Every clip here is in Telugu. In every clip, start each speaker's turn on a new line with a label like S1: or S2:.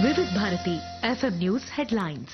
S1: Vividh Bharati FM news headlines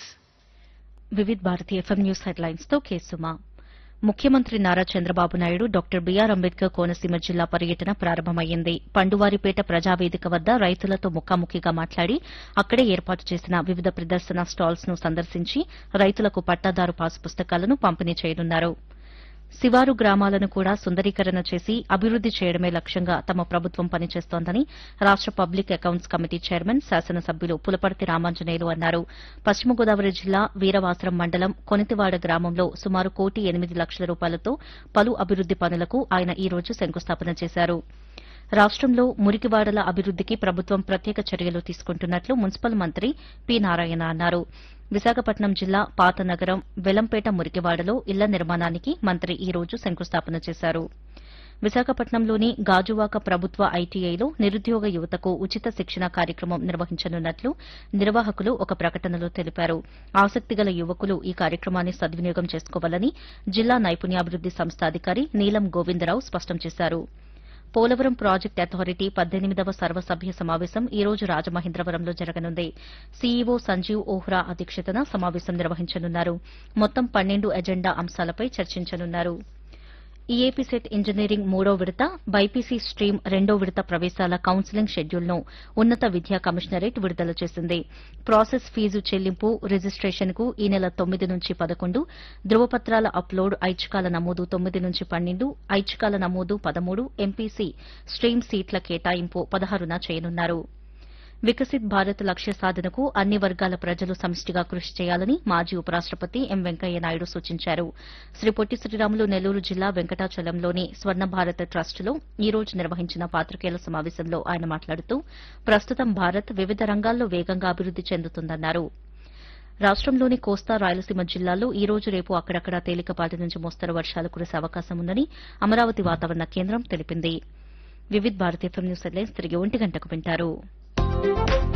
S2: Vividh Bharati FM news headlines తో కేసుమా ముఖ్యమంత్రి నారా చంద్రబాబు నాయుడు డాక్టర్ బీఆర్ అంబేద్కర్ కోనసీమ జిల్లా పర్యటన ప్రారంభమైంది పండువారిపేట ప్రజావేదిక వద్ద రైతులతో ముఖాముఖిగా మాట్లాడి అక్కడే ఏర్పాటు చేసిన వివిధ ప్రదర్శన స్టాల్స్ ను సందర్శించి రైతులకు పట్టాదారు పాసు పుస్తకాలను పంపిణీ చేయనున్నారు శివారు గ్రామాలను కూడా సుందరీకరణ చేసి అభివృద్ది చేయడమే లక్ష్యంగా తమ ప్రభుత్వం పనిచేస్తోందని రాష్ట పబ్లిక్ అకౌంట్స్ కమిటీ చైర్మన్ శాసనసభ్యులు పులపర్తి రామాంజనేయులు అన్నారు పశ్చిమ గోదావరి జిల్లా వీరవాసరం మండలం కొనితివాడ గ్రామంలో సుమారు కోటి ఎనిమిది లక్షల రూపాయలతో పలు అభివృద్ది పనులకు ఆయన ఈ రోజు శంకుస్థాపన చేశారు రాష్టంలో మురికివాడల అభివృద్దికి ప్రభుత్వం ప్రత్యేక చర్యలు తీసుకుంటున్నట్లు మున్సిపల్ మంత్రి పి నారాయణ అన్నారు విశాఖపట్నం జిల్లా పాత నగరం వెలంపేట మురికివాడలో ఇళ్ల నిర్మాణానికి మంత్రి ఈ రోజు శంకుస్థాపన చేశారు విశాఖపట్నంలోని గాజువాక ప్రభుత్వ ఐటీఐలో నిరుద్యోగ యువతకు ఉచిత శిక్షణ కార్యక్రమం నిర్వహించనున్నట్లు నిర్వాహకులు ఒక ప్రకటనలో తెలిపారు ఆసక్తిగల యువకులు ఈ కార్యక్రమాన్ని సద్వినియోగం చేసుకోవాలని జిల్లా నైపుణ్యాభివృద్ది సంస్థ అధికారి నీలం గోవిందరావు స్పష్టం చేశారు పోలవరం ప్రాజెక్టు అథారిటీ పద్దెనిమిదవ సర్వసభ్య సమావేశం ఈ రోజు రాజమహేంద్రవరంలో జరగనుంది సీఈఓ సంజీవ్ ఓహ్రా అధ్యక్షతన సమావేశం నిర్వహించనున్నారు మొత్తం పన్నెండు ఎజెండా అంశాలపై చర్చించనున్నారు ఈఏపీ సెట్ ఇంజనీరింగ్ మూడో విడత బైపీసీ స్ట్రీమ్ రెండో విడత ప్రవేశాల కౌన్సిలింగ్ షెడ్యూల్ను ఉన్నత విద్యా కమిషనరేట్ విడుదల చేసింది ప్రాసెస్ ఫీజు చెల్లింపు రిజిస్టేషన్కు ఈ నెల తొమ్మిది నుంచి పదకొండు ధృవపత్రాల అప్లోడ్ ఐచ్ఛికాల నమోదు తొమ్మిది నుంచి పన్నెండు ఐచ్ఛికాల నమోదు పదమూడు ఎంపీసీ స్ట్రీమ్ సీట్ల కేటాయింపు పదహారున చేయనున్నారు వికసిత్ భారత్ లక్ష్య సాధనకు అన్ని వర్గాల ప్రజలు సమిష్టిగా కృషి చేయాలని మాజీ ఉపరాష్టపతి ఎం వెంకయ్యనాయుడు సూచించారు శ్రీ పొట్టి శ్రీరాములు నెల్లూరు జిల్లా వెంకటాచలంలోని స్వర్ణ భారత్ ట్రస్టులో ఈ రోజు నిర్వహించిన పాత్రికేయుల సమావేశంలో ఆయన మాట్లాడుతూ ప్రస్తుతం భారత్ వివిధ రంగాల్లో వేగంగా అభివృద్ది చెందుతుందన్నారు రాష్టంలోని కోస్తా రాయలసీమ జిల్లాల్లో ఈ రోజు రేపు అక్కడక్కడా తేలికపాటి నుంచి మోస్తరు వర్షాలు కురిసే అవకాశం ఉందని అమరావతి వాతావరణ కేంద్రం తెలిపింది వివిధ్ భారతీయ న్యూస్ హెడ్లైన్స్ తిరిగి ఒంటి గంటకు వింటారు